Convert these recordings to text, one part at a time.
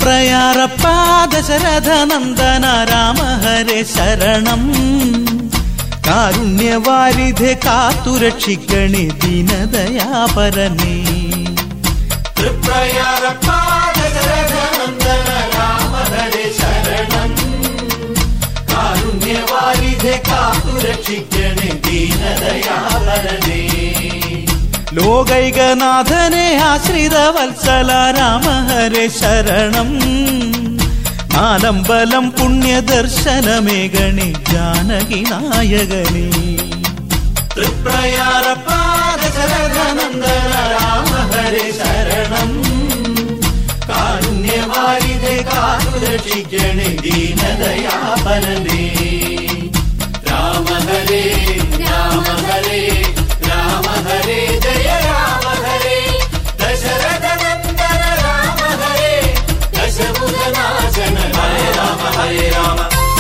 തൃപ്രയാറപ്പാ ദശരഥ നന്ദന രാമ ഹരേ ശരണം കാരുണ്യവാരിധെ കാത്തുരക്ഷിക്കണേ ദീനദയാപരനേ തൃപ്രയാറപ്പാ ദശരഥ നന്ദന രാമ ഹരേ ശരണം കാരുണ്യവാരിധെ കാത്തുരക്ഷിക്കണേ ദീനദയാപരനേ ലോകൈകനാഥനെ ആശ്രിത വത്സല രാമ ഹരേ ശരണം നാലമ്പലം പുണ്യദർശനമേകണേ ജാനകി നായകനേ തൃപ്രയാരപ്പാദശരഥനന്ദന രാമ ഹരേ ശരണം കാരുണ്യവാരിധെ കാത്തുരക്ഷിക്കണേ ദീനദയാപരനേ രാമ ഹരേ രാമ ഹരേ രാമ ഹരേ ജയ രാമ ഹരേ ദശരഥ നന്ദന രാമ ഹരേ ദശമുഖനാശന ഹരേ രാമ ഹരേ രാമ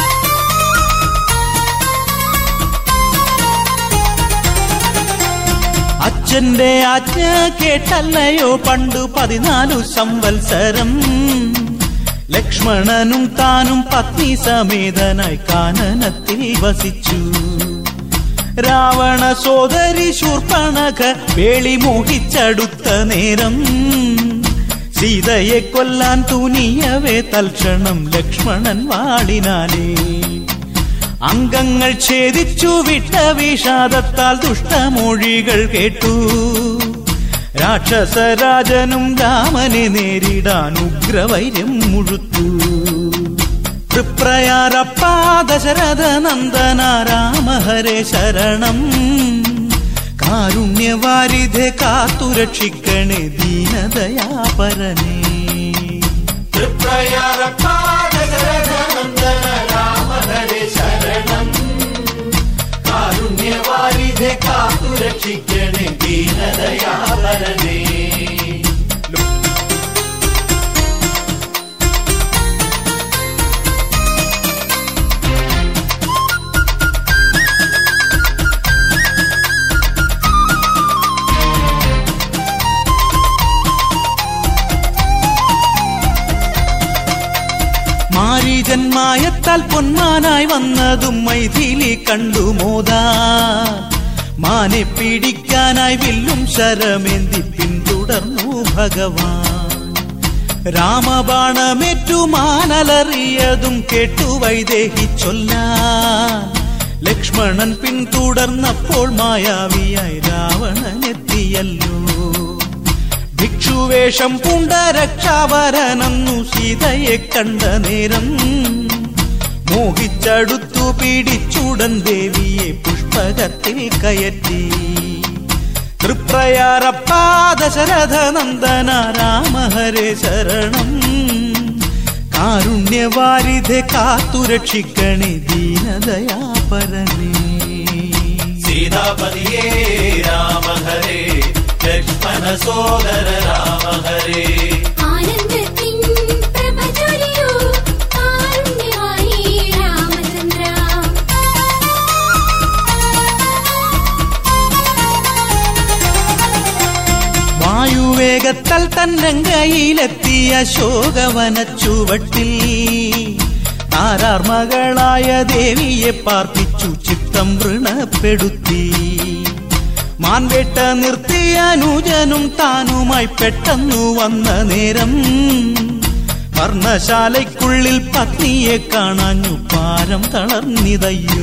അച്ഛന്റെ ആജ്ഞ കേട്ടല്ലയോ പണ്ടു പതിനാലു സംവത്സരം ലക്ഷ്മണനും താനും പത്നി സമേതനായി കാനനത്തിൽ വസിച്ചു രാവണ സോദരി ശൂർപ്പണക വേളി മോഹിച്ചടുത്ത നേരം സീതയെ കൊല്ലാൻ തുനിയവേ തൽക്ഷണം ലക്ഷ്മണൻ വാളിനാലേ അംഗങ്ങൾ ഛേദിച്ചു വിട്ട വിഷാദത്താൽ ദുഷ്ടമൊഴികൾ കേട്ടു രാക്ഷസരാജനും രാമനെ നേരിടാൻ ഉഗ്രവൈര്യം മുഴുത്തു തൃപ്രയാറപ്പാ ദശരഥ നന്ദന രാമ ഹരേ ശരണം കാരുണ്യവാരിധെ കാത്തുരക്ഷിക്കണേ ദീനദയാപരനേ തൃപ്രയാറപ്പാ ദശരഥ നന്ദന രാമ ഹരേ ശരണം കാരുണ്യവാരിധെ കാത്തുരക്ഷിക്കണേ ദീനദയാപരനേ മാരീജന്മായത്താൽ പൊന്മാനായി വന്നതും മൈഥിലി കണ്ടു മോദാ മാനെ പിടിക്കാനായി വില്ലും ശരമേന്തി പിന്തുടർന്നു ഭഗവാൻ രാമബാണമേറ്റു മാനലറിയതും കേട്ടു വൈദേഹി ചൊല്ലാൻ ലക്ഷ്മണൻ പിന്തുടർന്നപ്പോൾ മായാവിയായി രാവണനെത്തിയല്ലോ ഭിക്ഷുവേഷം പൂണ്ട രക്ഷാവരനന്നു സീതയെ കണ്ട നേരം മോഹിച്ചടുത്തു പിടിച്ചുടൻ ദേവിയെ പുഷ്പകത്തിൽ കയറ്റി തൃപ്രയാറപ്പാ ദശരഥ നന്ദന രാമ ഹരേ ശരണം കാരുണ്യവാരിധെ കാത്തുരക്ഷിക്കണേ ദീനദയാപരനേ സീതാപതിയേ രാമ ഹരേ ലക്ഷ്മണ സോദര രാമ ഹരേ ആനന്ദത്തിൻ പ്രഭ ചൊരിയൂ കാരുണ്യമായി രാമചന്ദ്ര വായുവേഗത്താൽ തന്നങ്കയിലെത്തിയ ശോകവന ചുവട്ടിൽ താരാർമകളായ ദേവിയെ പാർപ്പിച്ചു ചിത്തം വൃണപ്പെടുത്തി മാൻവേട്ട നിർത്തിയ അനുജനും താനുമായി പെട്ടെന്നു വന്ന നേരം വർണ്ണശാലയ്ക്കുള്ളിൽ പത്നിയെ കാണാഞ്ഞു പാരം തളർന്നിതയ്യോ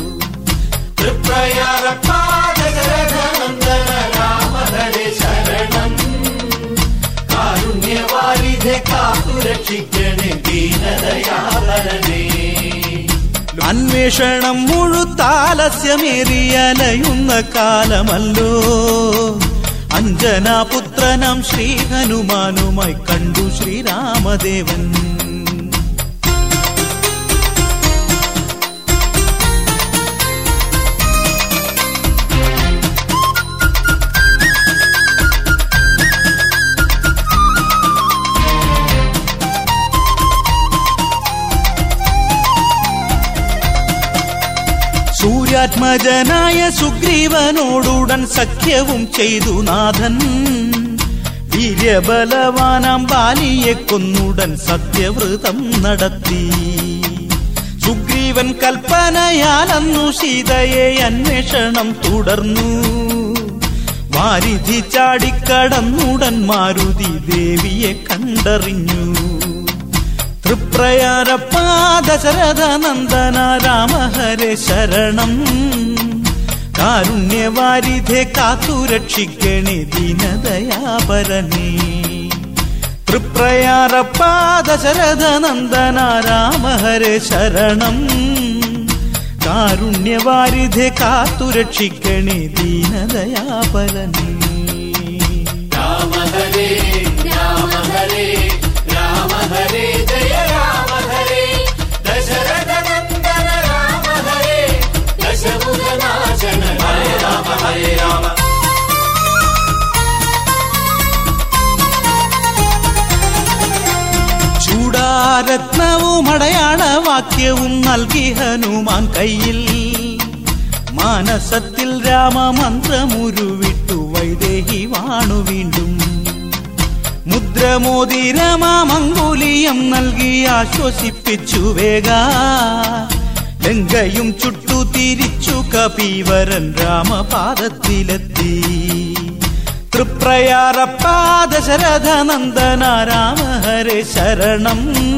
അന്വേഷണം മുഴുത്താലസ്യമേറിയലയുന്ന കാലമല്ലോ അഞ്ജനാപുത്രനാം ശ്രീ ഹനുമാനുമായി കണ്ടു ശ്രീരാമദേവൻ സൂര്യാത്മജനായ സുഗ്രീവനോടുടൻ സഖ്യവും ചെയ്തു നാഥൻ വീര്യബലവാനാം ബാലിയെ കൊന്നുടൻ സത്യവ്രതം നടത്തി സുഗ്രീവൻ കൽപ്പനയാലന്നു സീതയെ അന്വേഷണം തുടർന്നു വാരിധി ചാടിക്കടന്നുടൻ മാരുതി ദേവിയെ കണ്ടറിഞ്ഞു തൃപ്രയാരപ്പാദശരഥ നന്ദന രാമഹരെ ശരണം കാരുണ്യവാരിധെ കാത്തുരക്ഷിക്കണേ ദീനദയാപരനേ തൃപ്രയാരപ്പാദശരഥ നന്ദന രാമഹരെ ശരണം കാരുണ്യവാരിധെ കാത്തുരക്ഷിക്കണേ ദീനദയാപരനേ രാമ ഹരേ രാമ ഹരേ രാമ ഹരേ ജയ രാമ ഹരേ ദശരഥ നന്ദന രാമ ഹരേ ദശമുഖനാശന ഹരേ രാമ ഹരേ രാമ ചൂടാരത്നവും അടയാളവാക്യവും നൽകി ഹനുമാൻ കയ്യിൽ മാനസത്തിൽ രാമമന്ത്രമുരുവിട്ടു വൈദേഹി വാണു വീണ്ടും മുദ്രമോതി രമാമംഗുലിയം നൽകി ആശ്വസിപ്പിച്ചു വേഗ ലങ്കയും ചുട്ടു തിരിച്ചു കപീവരൻ രാമപാദത്തിലെത്തി തൃപ്രയാറപ്പാദശരഥ നന്ദന രാമ ഹരേ ശരണം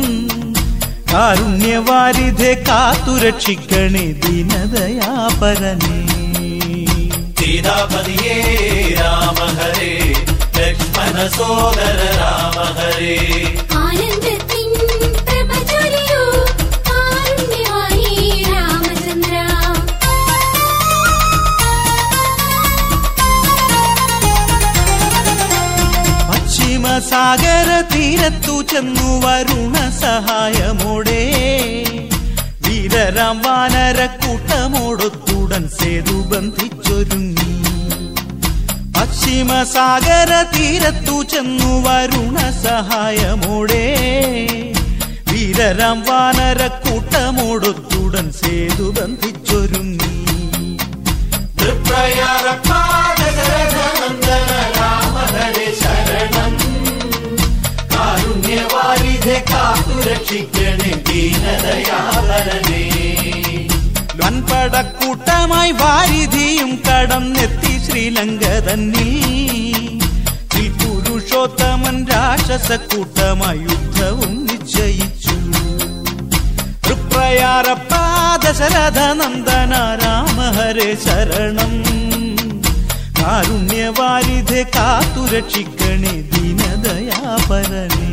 കാരുണ്യവാരിധെ കാത്തുരക്ഷിക്കണേ ദീനദയാപരനേ സീതാപതിയേ രാമ ഹരേ ലക്ഷ്മണ സോദര രാമ ഹരേ ആനന്ദത്തിൻ പ്രഭ ചൊരിയൂ കാരുണ്യമായി രാമചന്ദ്ര പശ്ചിമ സാഗര തീരത്തു ചെന്നു വരുണ സഹായമോടെ വീരരാം വാനര കൂട്ടമോടൊത്തുടൻ സേതു ബന്ധിച്ചൊരുങ്ങി പശ്ചിമ സാഗര തീരത്തു ചെന്നു വരുണ സഹായമോടെ വീരരാം വാനര കൂട്ടമോടൊത്തുടൻ സേതു ബന്ധിച്ചൊരുങ്ങി തൃപ്രയാരപ്പാദശരഥനന്ദന രാമ ഹരേ ശരണം കാരുണ്യവാരിധെ കാത്തുരക്ഷിക്കണേ ദീനദയാളനേ വൻപടക്കൂട്ടമായി വാരിധിയും കടന്നെത്തി ശ്രീലങ്ക തന്നിൽ ശ്രീ പുരുഷോത്തമൻ രാക്ഷസക്കൂട്ടമായി യുദ്ധവും നിശ്ചയിച്ചു തൃപ്രയാറപ്പാദശരഥ നന്ദന രാമ ഹരേ ശരണം കാരുണ്യവാരിധെ കാത്തുരക്ഷിക്കണേ ദീനദയാപരനേ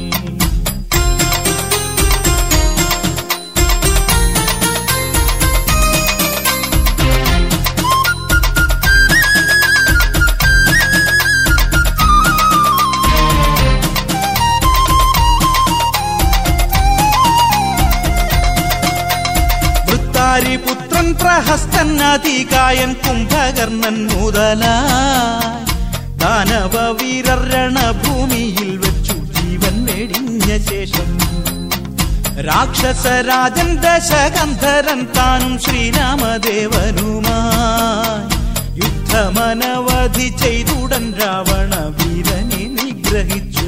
വൃത്താരിപുത്രൻ പ്രഹസ്തൻ അതികായൻ കുംഭകർണൻ മുതലായി ദാനവ വീരർ രണഭൂമിയിൽ വെച്ചു ജീവൻ വെടിഞ്ഞ ശേഷം രാക്ഷസരാജൻ ദശകന്ധരൻ താനും ശ്രീരാമദേവനുമായി യുദ്ധമനവധി ചെയ്തുടൻ രാവണ വീരനെ നിഗ്രഹിച്ചു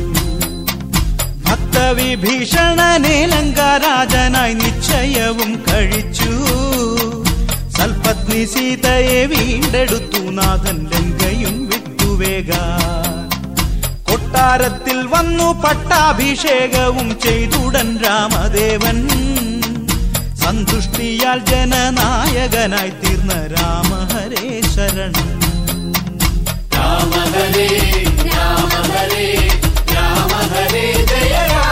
ഭക്തവിഭീഷണനെ ലങ്കാരാജനായി നിശ്ചയവും കഴിച്ചു സൽപത്നി സീതയെ വീണ്ടെടുത്തു നാഥൻ ലങ്കയും വിട്ടുവേഗ കൊട്ടാരത്തിൽ വന്നു പട്ടാഭിഷേകവും ചെയ്തുടൻ രാമദേവൻ സന്തുഷ്ടിയാൽ ജനനായകനായി തീർന്ന രാമഹരേ ശരണം രാമ ഹരേ രാമ ഹരേ രാമ ഹരേ ജയ രാമ